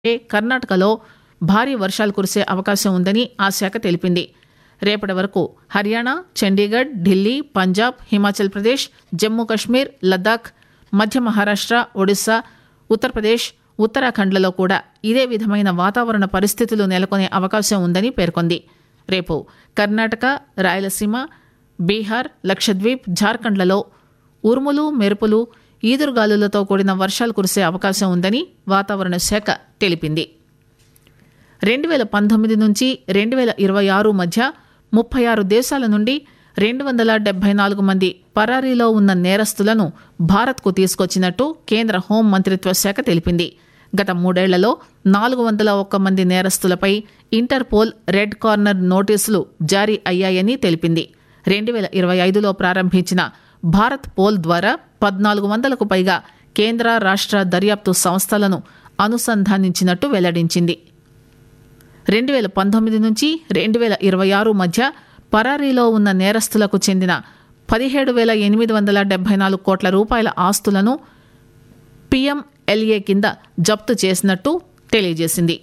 ఏ కర్ణాటకలో భారీ వర్షాలు కురిసే అవకాశం ఉందని ఆ శాఖ తెలిపింది రేపటి వరకు హర్యానా చండీగఢ్ ఢిల్లీ పంజాబ్ హిమాచల్ ప్రదేశ్ జమ్మూ కశ్మీర్ లద్దాఖ్ మధ్య మహారాష్ట్ర ఒడిశా ఉత్తరప్రదేశ్ ఉత్తరాఖండ్లలో కూడా ఇదే విధమైన వాతావరణ పరిస్థితులు నెలకొనే అవకాశం ఉందని పేర్కొంది రేపు కర్ణాటక రాయలసీమ బీహార్ లక్షద్వీప్ జార్ఖండ్లలో ఉరుములు మెరుపులు ఈదురుగాలులతో కూడిన వర్షాలు కురిసే అవకాశం ఉందని వాతావరణ శాఖ తెలిపింది రెండు వేల పంతొమ్మిది నుంచి రెండు వేల ఇరవై ఆరు మధ్య ముప్పై ఆరు దేశాల నుండి రెండు వందల డెబ్బై నాలుగు మంది పరారీలో ఉన్న నేరస్తులను భారత్కు తీసుకొచ్చినట్టు కేంద్ర హోం మంత్రిత్వ శాఖ తెలిపింది గత మూడేళ్లలో నాలుగు వందల ఒక్క మంది నేరస్తులపై ఇంటర్పోల్ రెడ్ కార్నర్ నోటీసులు జారీ అయ్యాయని తెలిపింది రెండు వేల ఇరవై ఐదులో ప్రారంభించిన భారత్ పోల్ ద్వారా పద్నాలుగు వందలకు పైగా కేంద్ర రాష్ట్ర దర్యాప్తు సంస్థలను అనుసంధానించినట్టు వెల్లడించింది రెండు వేల పంతొమ్మిది నుంచి రెండు వేల ఇరవై ఆరు మధ్య పరారీలో ఉన్న నేరస్తులకు చెందిన పదిహేడు వేల ఎనిమిది వందల డెబ్బై నాలుగు కోట్ల రూపాయల ఆస్తులను పిఎంఎల్ఏ కింద జప్తు చేసినట్టు తెలియజేసింది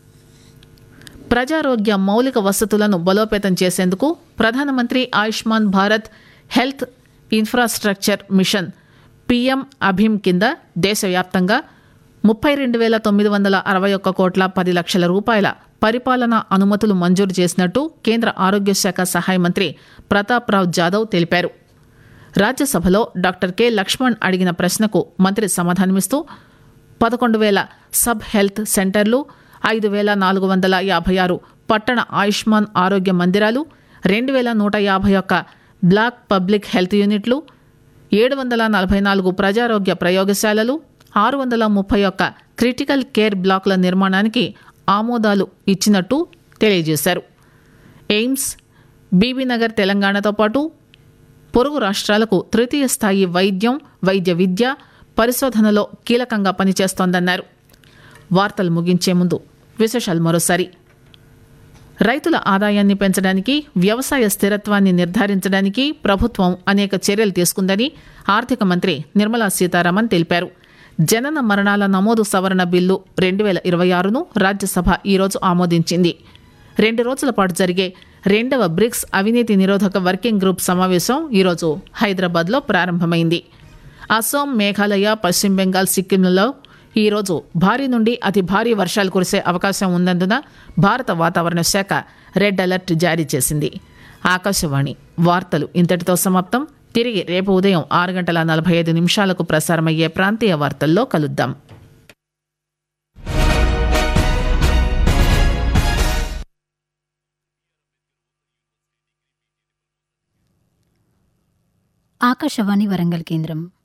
ప్రజారోగ్య మౌలిక వసతులను బలోపేతం చేసేందుకు ప్రధానమంత్రి Ayushman Bharat health infrastructure mission P M అభిమ్ కింద దేశవ్యాప్తంగా ముప్పై రెండు వేల తొమ్మిది వందల అరవై ఒక్క కోట్ల పది లక్షల రూపాయల పరిపాలనా అనుమతులు మంజూరు చేసినట్టు కేంద్ర ఆరోగ్య శాఖ సహాయ మంత్రి ప్రతాప్ రావ్ జాదవ్ తెలిపారు రాజ్యసభలో డాక్టర్ కె లక్ష్మణ్ అడిగిన ప్రశ్నకు మంత్రి సమాధానమిస్తూ పదకొండు వేల సబ్ హెల్త్ సెంటర్లు ఐదు వేల నాలుగు వందల యాభై ఆరు పట్టణ ఆయుష్మాన్ ఆరోగ్య మందిరాలు రెండు వేల నూట యాభై ఒక్క బ్లాక్ పబ్లిక్ హెల్త్ యూనిట్లు ఏడు వందల నలభై నాలుగు ప్రజారోగ్య ప్రయోగశాలలు ఆరు వందల ముప్పై ఒక్క క్రిటికల్ కేర్ బ్లాకుల నిర్మాణానికి ఆమోదాలు ఇచ్చినట్టు తెలియజేశారు ఎయిమ్స్ బీబీనగర్ తెలంగాణతో పాటు పొరుగు రాష్ట్రాలకు తృతీయ స్థాయి వైద్యం వైద్య విద్య పరిశోధనలో కీలకంగా పనిచేస్తోందన్నారు వార్తలు ముగించే ముందు విశేషాలు మరోసారి రైతుల ఆదాయాన్ని పెంచడానికి వ్యవసాయ స్థిరత్వాన్ని నిర్ధారించడానికి ప్రభుత్వం అనేక చర్యలు తీసుకుందని ఆర్థిక మంత్రి నిర్మలా సీతారామన్ తెలిపారు జనన మరణాల నమోదు సవరణ బిల్లు రెండు వేల ఇరవై ఆరును రాజ్యసభ ఈరోజు ఆమోదించింది రెండు రోజుల పాటు జరిగే రెండవ బ్రిక్స్ అవినీతి నిరోధక వర్కింగ్ గ్రూప్ సమావేశం ఈరోజు హైదరాబాద్లో ప్రారంభమైంది అసోం మేఘాలయ పశ్చిమ బెంగాల్ సిక్కింలలో ఈరోజు భారీ నుండి అతి భారీ వర్షాలు కురిసే అవకాశం ఉన్నందున భారత వాతావరణ శాఖ రెడ్ అలర్ట్ జారీ చేసింది ఆకాశవాణి వార్తలు ఇంతటితో సమాప్తం తిరిగి రేపు ఉదయం ఆరు గంటల నలభై ఐదు నిమిషాలకు ప్రసారమయ్యే ప్రాంతీయ వార్తల్లో కలుద్దాం ఆకాశవాణి వరంగల్ కేంద్రం